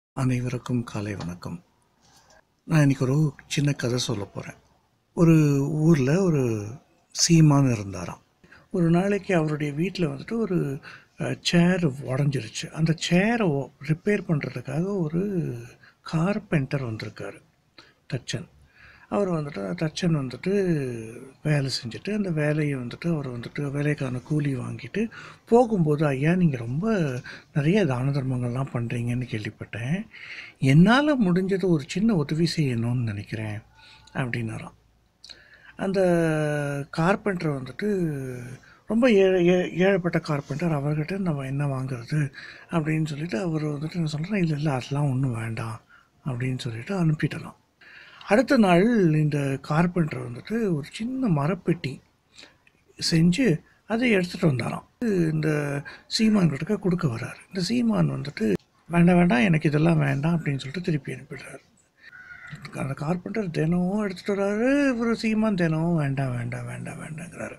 அனைவருக்கும் காலை வணக்கம் நான் இன்னைக்கு ஒரு சின்ன கதை சொல்ல போகிறேன் ஒரு ஊரில் ஒரு சீமான் இருந்தாராம் ஒரு நாளைக்கு அவருடைய வீட்டில் வந்துட்டு ஒரு சேர் உடஞ்சிருச்சு அந்த சேரை ரிப்பேர் பண்ணுறதுக்காக ஒரு கார்பெண்டர் வந்திருக்காரு தச்சன் அவர் வந்துட்டு தச்சன் வந்துட்டு வேலை செஞ்சுட்டு அந்த வேலையை வந்துட்டு அவர் வந்துட்டு வேலைக்கான கூலி வாங்கிட்டு போகும்போது ஐயா நீங்கள் ரொம்ப நிறைய தான தர்மங்கள்லாம் பண்ணுறீங்கன்னு கேள்விப்பட்டேன் என்னால் முடிஞ்சது ஒரு சின்ன உதவி செய்யணும்னு நினைக்கிறேன் அப்படின்னாராம் அந்த கார்பெண்டர் வந்துட்டு ரொம்ப ஏழை ஏ- ஏழைப்பட்ட கார்பெண்டர் அவர்கிட்ட நம்ம என்ன வாங்குறது அப்படின்னு சொல்லிட்டு அவர் வந்துட்டு நான் சொல்கிறேன் இல்லை இல்லை அதெல்லாம் ஒன்றும் வேண்டாம் அப்படின்னு சொல்லிட்டு அனுப்பிட்டலாம் அடுத்த நாள் இந்த கார்பெண்டர் வந்துட்டு ஒரு சின்ன மரப்பெட்டி செஞ்சு அதை எடுத்துகிட்டு வந்தாராம் இந்த சீமான் கிட்ட கொடுக்க வர்றாரு இந்த சீமான் வந்துட்டு வேண்டாம் வேண்டாம் எனக்கு இதெல்லாம் வேண்டாம் அப்படின்னு சொல்லிட்டு திருப்பி அனுப்பிடுறாரு அந்த கார்பெண்டர் தினமும் எடுத்துகிட்டு வர்றாரு இவர் சீமான் தினமும் வேண்டாம் வேண்டாம் வேண்டாம் வேண்டாங்கிறாரு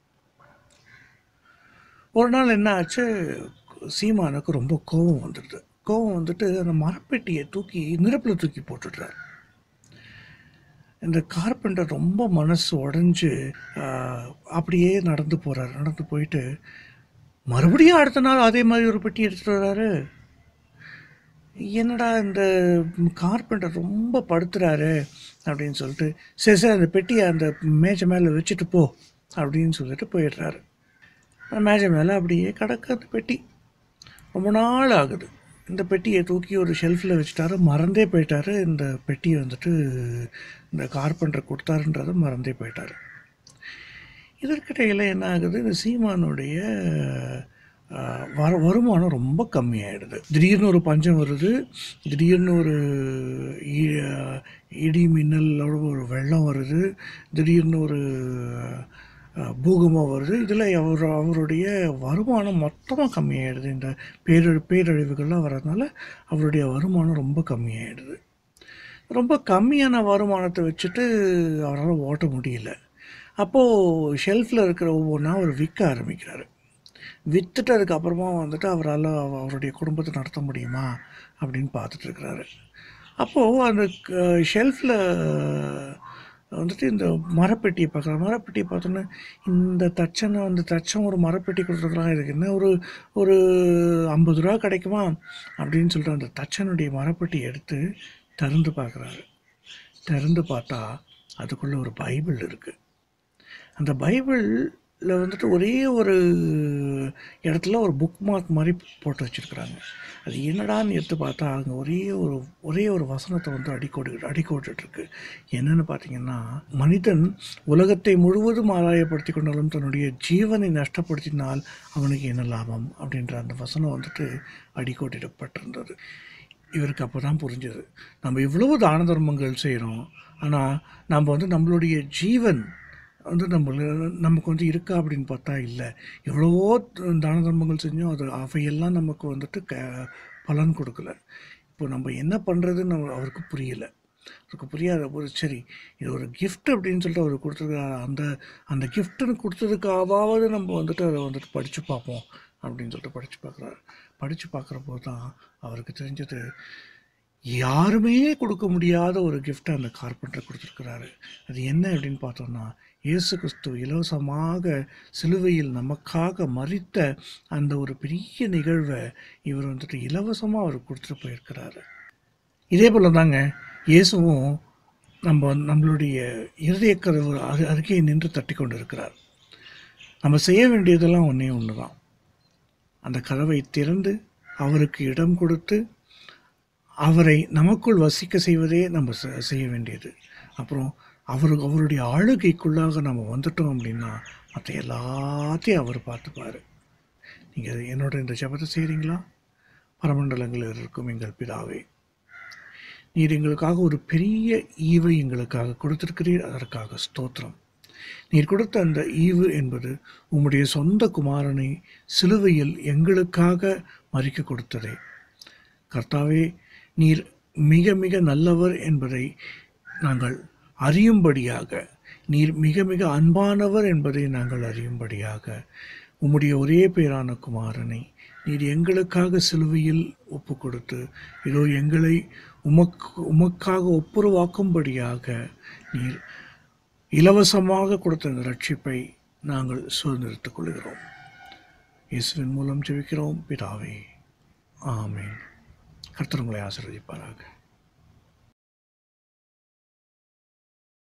ஒரு நாள் என்ன ஆச்சு சீமானுக்கு ரொம்ப கோபம் வந்துடுது கோபம் வந்துட்டு அந்த மரப்பெட்டியை தூக்கி நெருப்பில் தூக்கி போட்டுடுறாரு இந்த கார்பெண்டர் ரொம்ப மனசு உடஞ்சி அப்படியே நடந்து போகிறாரு நடந்து போயிட்டு மறுபடியும் அடுத்த நாள் அதே மாதிரி ஒரு பெட்டி எடுத்துகிட்டு வர்றாரு என்னடா இந்த கார்பெண்டர் ரொம்ப படுத்துறாரு அப்படின்னு சொல்லிட்டு சரி சரி அந்த பெட்டியை அந்த மேஜை மேலே வச்சுட்டு போ அப்படின்னு சொல்லிட்டு போயிடுறாரு அந்த மேஜை மேலே அப்படியே கிடக்கு அந்த பெட்டி ரொம்ப நாள் ஆகுது இந்த பெட்டியை தூக்கி ஒரு ஷெல்ஃபில் வச்சுட்டாரு மறந்தே போயிட்டாரு இந்த பெட்டியை வந்துட்டு இந்த கார்பெண்டர் கொடுத்தாருன்றதை மறந்தே போயிட்டாரு இதற்கிடையில் என்ன ஆகுது இந்த சீமானுடைய ஆஹ், வர வருமானம் ரொம்ப கம்மியாயிடுது திடீர்னு ஒரு பஞ்சம் வருது திடீர்னு ஒரு இ- இடி மின்னலோட ஒரு வெள்ளம் வருது திடீர்னு ஒரு ஆஹ், பூகம்பம் வருது இதில் அவர் அவருடைய வருமானம் மொத்தமாக கம்மியாயிடுது இந்த பேரழி பேரழிவுகள்லாம் வர்றதுனால அவருடைய வருமானம் ரொம்ப கம்மியாயிடுது ரொம்ப கம்மியான வருமானத்தை வச்சுட்டு அவரால் ஓட்ட முடியல அப்போது ஷெல்ஃபில் இருக்கிற ஒவ்வொன்றா அவர் விற்க ஆரம்பிக்கிறாரு விற்றுட்டு அதுக்கப்புறமா வந்துட்டு அவரால் அவருடைய குடும்பத்தை நடத்த முடியுமா அப்படின்னு பார்த்துட்டு இருக்கிறாரு அப்போது அந்த ஷெல்ஃபில் வந்துட்டு இந்த மரப்பெட்டியை பார்க்குற மரப்பெட்டியை பார்த்தோன்னே இந்த தச்சனை வந்து தச்சன் ஒரு மரப்பெட்டி கொடுத்துருக்குறான் இதுக்கு என்ன ஒரு ஒரு ஐம்பது ரூபா கிடைக்குமா அப்படின்னு சொல்லிட்டு அந்த தச்சனுடைய மரப்பெட்டி எடுத்து திறந்து பார்க்குறாரு திறந்து பார்த்தா அதுக்குள்ளே ஒரு பைபிள் இருக்குது அந்த பைபிளில் வந்துட்டு ஒரே ஒரு இடத்துல ஒரு புக் மார்க் மாதிரி போட்டு வச்சுருக்குறாங்க அது என்னடான்னு எடுத்து பார்த்தா அங்கே ஒரே ஒரு ஒரே ஒரு வசனத்தை வந்து அடிக்கோடு அடிக்கோட்டுருக்கு என்னன்னு பார்த்தீங்கன்னா மனிதன் உலகத்தை முழுவதும் ஆதாயப்படுத்தி கொண்டாலும் தன்னுடைய ஜீவனை நஷ்டப்படுத்தினால் அவனுக்கு என்ன லாபம் அப்படின்ற அந்த வசனம் வந்துட்டு அடிக்கோட்டிடப்பட்டிருந்தது இவருக்கு அப்போ தான் புரிஞ்சது நம்ம இவ்வளவு தான தர்மங்கள் செய்கிறோம் ஆனால் நம்ம வந்து நம்மளுடைய ஜீவன் வந்து நம்ம நமக்கு வந்து இருக்கா அப்படின்னு பார்த்தா இல்லை எவ்வளவோ தான தர்மங்கள் செஞ்சோம் அது அவையெல்லாம் நமக்கு வந்துட்டு க பலன் கொடுக்கல இப்போ நம்ம என்ன பண்ணுறதுன்னு நம்ம அவருக்கு புரியல அவருக்கு புரியாத போது சரி இது ஒரு gift அப்படின்னு சொல்லிட்டு அவர் கொடுத்துருக்காரு அந்த அந்த கிஃப்ட்டுன்னு கொடுத்ததுக்காவது நம்ம வந்துட்டு அதை வந்துட்டு படித்து பார்ப்போம் அப்படின்னு சொல்லிட்டு படித்து பார்க்குறாரு படித்து பார்க்குறப்போ தான் அவருக்கு தெரிஞ்சது யாருமே கொடுக்க முடியாத ஒரு gift அந்த கார்பெண்டர் கொடுத்துருக்கிறாரு அது என்ன அப்படின்னு பார்த்தோம்னா இயேசு கிறிஸ்து இலவசமாக சிலுவையில் நமக்காக மறித்த அந்த ஒரு பெரிய நிகழ்வை இவர் வந்துட்டு இலவசமாக அவர் கொடுத்துட்டு போயிருக்கிறாரு இதே போல தாங்க இயேசுவும் நம்ம நம்மளுடைய இருதய கதவு அரு- அருகே நின்று தட்டி கொண்டு இருக்கிறார் நம்ம செய்ய வேண்டியதெல்லாம் ஒன்றே ஒன்று தான் அந்த கதவை திறந்து அவருக்கு இடம் கொடுத்து அவரை நமக்குள் வசிக்க செய்வதே நம்ம செ- செய்ய வேண்டியது அப்புறம் அவருக்கு அவருடைய ஆளுகைக்குள்ளாக நம்ம வந்துட்டோம் அப்படின்னா மற்ற எல்லாத்தையும் அவர் பார்த்துப்பார் நீங்கள் என்னோட இந்த ஜெபத்தை செய்கிறீங்களா பரமண்டலங்களில் இருக்கும் எங்கள் பிதாவே நீர் எங்களுக்காக ஒரு பெரிய ஈவை எங்களுக்காக கொடுத்திருக்கிறீர் அதற்காக ஸ்தோத்திரம் நீர் கொடுத்த அந்த ஈவு என்பது உம்முடைய சொந்த குமாரனை சிலுவையில் எங்களுக்காக மறிக்க கொடுத்ததே கர்த்தாவே நீர் மிக மிக நல்லவர் என்பதை நாங்கள் அறியும்படியாக நீர் மிக மிக அன்பானவர் என்பதை நாங்கள் அறியும்படியாக உம்முடைய ஒரே பேரான குமாரனை நீர் எங்களுக்காக சிலுவையில் ஒப்பு கொடுத்து இதோ எங்களை உமக்கு உமக்காக ஒப்புரவாக்கும்படியாக நீர் இலவசமாக கொடுத்த இந்த ரட்சிப்பை நாங்கள் சுதந்திரித்துக் கொள்கிறோம் இயேசுவின் மூலம் ஜெபிக்கிறோம் பிதாவே ஆமென் கர்த்தர் உங்களை ஆசீர்வதிப்பாராக